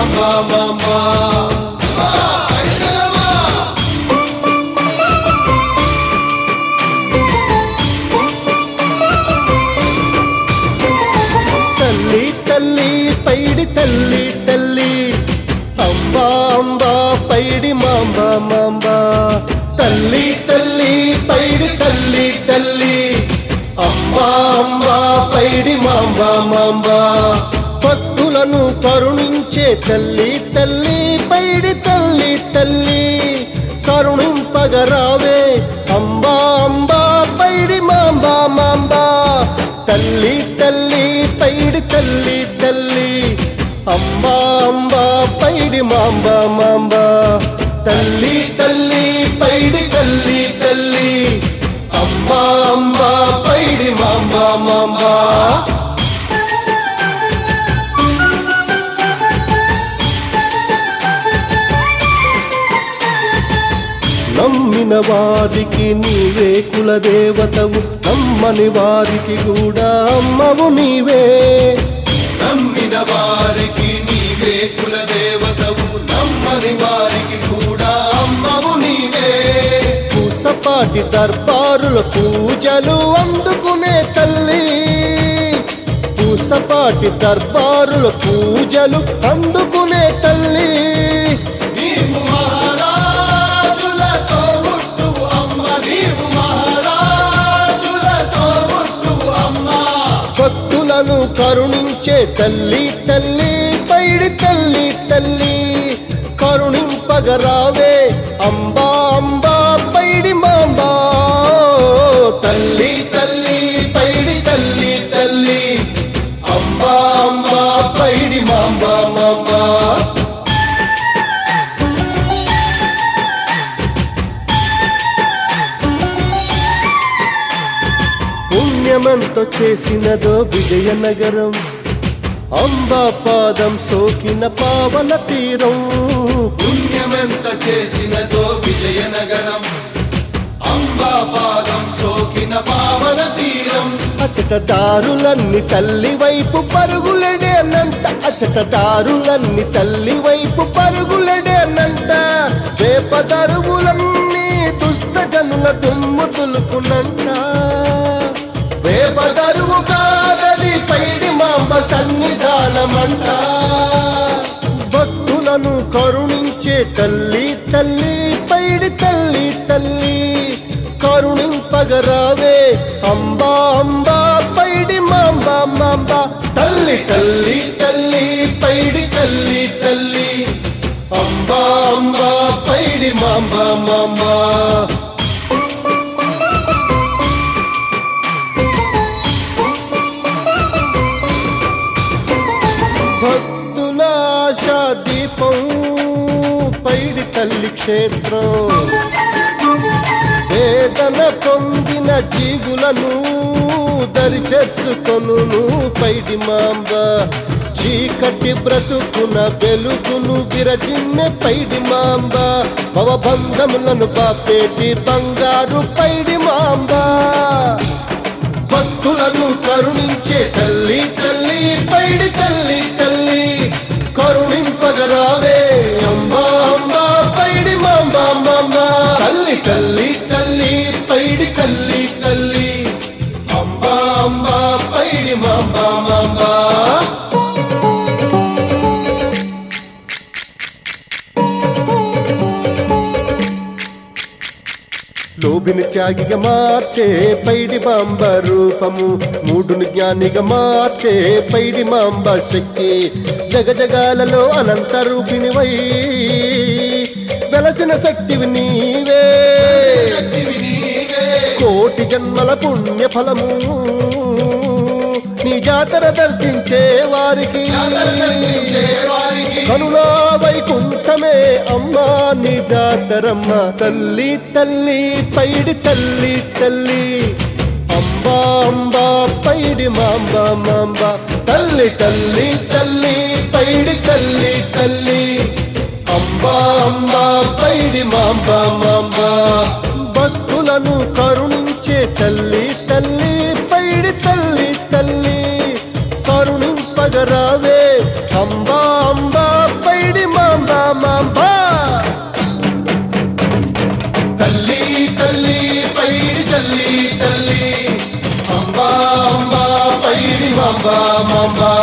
mamba mamba తల్లి తల్లి పైడి తల్లి తల్లి అంబా అంబా పైడి మాంబ మాంబ తల్లి తల్లి పైడి తల్లి తల్లి అంబా అంబా పైడి మాంబ మాంబ భక్తులను కరుణించే తల్లి తల్లి పైడి తల్లి తల్లి కరుణింపగరావే అంబా అంబా పైడి మాంబ మాంబ తల్లి తల్లి పైడి తల్లి తల్లి అంబా అంబా పైడి మాంబ మాంబ తల్లి తల్లి పైడి తల్లి తల్లి అంబా అంబా పైడి మాంబ మాంబ నమ్మిన వారికి నీవే కులదేవతవు నమ్మని వారికి కూడా అమ్మవు నీవే నమ్మిన వారికి నీవే కులదేవతవు నమ్మని వారికి కూడా అమ్మవు నీవే పూసపాటి దర్బారుల పూజలు అందుకునే తల్లి పూసపాటి దర్బారుల పూజలు అందుకునే తల్లి నీవు మహారాజులతో ముట్టువు అమ్మ నీవు మహారాజులతో ముట్టువు అమ్మ భక్తులను కరుణించే తల్లి తల్లి పైడి తల్లి తల్లి కరుణింపగరావే అంబా అంబా పైడి మాంబా తల్లి తల్లి పైడి తల్లి తల్లి అంబా అంబా పైడి మాంబా మాంబా పుణ్యమంతో చేసినదో విజయనగరం అంబా పాదం సోకిన పావన తీరం పుణ్యమెంత చేసినదో విజయనగరం అంబా పాదం సోకిన పావన తీరం అచట దారులన్ని తల్లి వైపు పరుగులెడేనంట అచట దారులన్ని తల్లి వైపు పరుగులెడేనంట వేప దరువులన్నీ దుష్ట జనుల దుమ్ము తులుకునంట వేప దరువు కాదది పైడి మాంబ సన్నిధానమంట భక్తులను కరుణించే తల్లి తల్లి పైడి తల్లి తల్లి కరుణింపగరావే అంబా అంబా పైడి మాంబ మాంబ తల్లి తల్లి తల్లి పైడి తల్లి తల్లి అంబా అంబా పైడి మాంబ మాంబ భక్తుల ఆశా దీపం పైడి తల్లి క్షేత్రం వేదన పొందిన జీవులను దరి చేర్చుకొను పైడి మాంబ చీకటి బ్రతుకున వెలుగును విరజిమ్మె పైడి మాంబ భవబంధములను బాపేటి బంగారు పైడి మాంబ భక్తులను కరుణించే తల్లి తల్లి పైడి తల్లి తల్లి కరుణింపగరావే అంబా అంబా పైడి మాంబ మాంబ తల్లి తల్లి తల్లి పైడి తల్లి తల్లి అంబా అంబా పైడి మాంబ మాంబ లోభిని త్యాగిగా మార్చే పైడి మాంబ రూపము మూడుని జ్ఞానిగా మార్చే పైడి మాంబ శక్తి జగజగాలలో అనంత రూపిణివై వెలసిన శక్తివి నీవే శక్తివి నీవే కోటి జన్మల పుణ్య ఫలము నీ జాతర దర్శించే వారికి జాతర దర్శించే వారికి కనులా వైకుంఠమే అమ్మా నీ జాతరమ్మ తల్లి తల్లి పైడి తల్లి తల్లి అంబా అంబా పైడి మాంబ మాంబ తల్లి తల్లి తల్లి పైడి తల్లి తల్లి అంబా అంబా పైడి మాంబ మాంబ భక్తులను కరుణించే తల్లి తల్లి పైడి తల్లి తల్లి కరుణింపగరావే అంబా అంబా పై మాంబా మాంబా